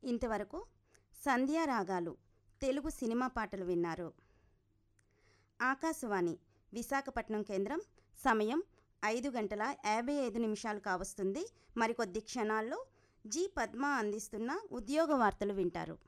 ఇంతవరకు సంధ్యారాగాలు తెలుగు సినిమా పాటలు విన్నారు ఆకాశవాణి విశాఖపట్నం కేంద్రం సమయం ఐదు గంటల యాభై ఐదు నిమిషాలు కావస్తుంది మరికొద్ది క్షణాల్లో జి పద్మ అందిస్తున్న ఉద్యోగ వార్తలు వింటారు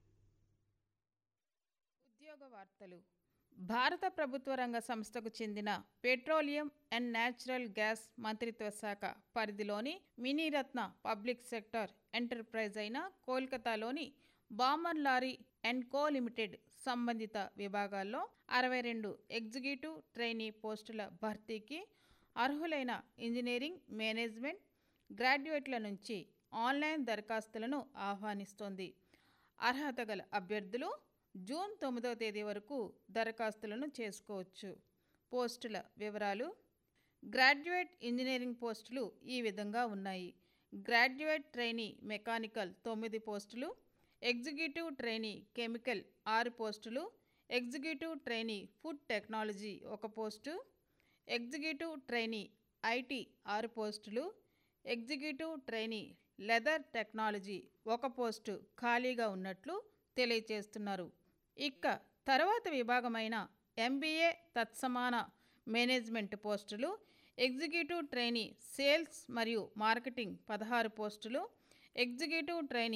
ఉద్యోగ వార్తలు భారత ప్రభుత్వ రంగ సంస్థకు చెందిన పెట్రోలియం అండ్ న్యాచురల్ గ్యాస్ మంత్రిత్వ శాఖ పరిధిలోని మినీరత్న పబ్లిక్ సెక్టర్ ఎంటర్ప్రైజ్ అయిన కోల్కతాలోని Balmer Lawrie and Co limited సంబంధిత విభాగాల్లో అరవై రెండు ఎగ్జిక్యూటివ్ ట్రైనీ పోస్టుల భర్తీకి అర్హులైన ఇంజనీరింగ్ మేనేజ్మెంట్ గ్రాడ్యుయేట్ల నుంచి ఆన్లైన్ దరఖాస్తులను ఆహ్వానిస్తోంది అర్హత గల అభ్యర్థులు జూన్ తొమ్మిదవ తేదీ వరకు దరఖాస్తులను చేసుకోవచ్చు పోస్టుల వివరాలు గ్రాడ్యుయేట్ ఇంజనీరింగ్ పోస్టులు ఈ విధంగా ఉన్నాయి గ్రాడ్యుయేట్ ట్రైనీ మెకానికల్ తొమ్మిది పోస్టులు ఎగ్జిక్యూటివ్ ట్రైనీ కెమికల్ ఆరు పోస్టులు ఎగ్జిక్యూటివ్ ట్రైనీ ఫుడ్ టెక్నాలజీ ఒక పోస్టు ఎగ్జిక్యూటివ్ ట్రైనీ ఐటీ ఆరు పోస్టులు ఎగ్జిక్యూటివ్ ట్రైనీ లెదర్ టెక్నాలజీ ఒక పోస్టు ఖాళీగా ఉన్నట్లు తెలియజేస్తున్నారు ఇక తర్వాత విభాగమైన ఎంబీఏ తత్సమాన మేనేజ్మెంట్ పోస్టులు ఎగ్జిక్యూటివ్ ట్రైనీ సేల్స్ మరియు మార్కెటింగ్ పదహారు పోస్టులు ఎగ్జిక్యూటివ్ ట్రైనీ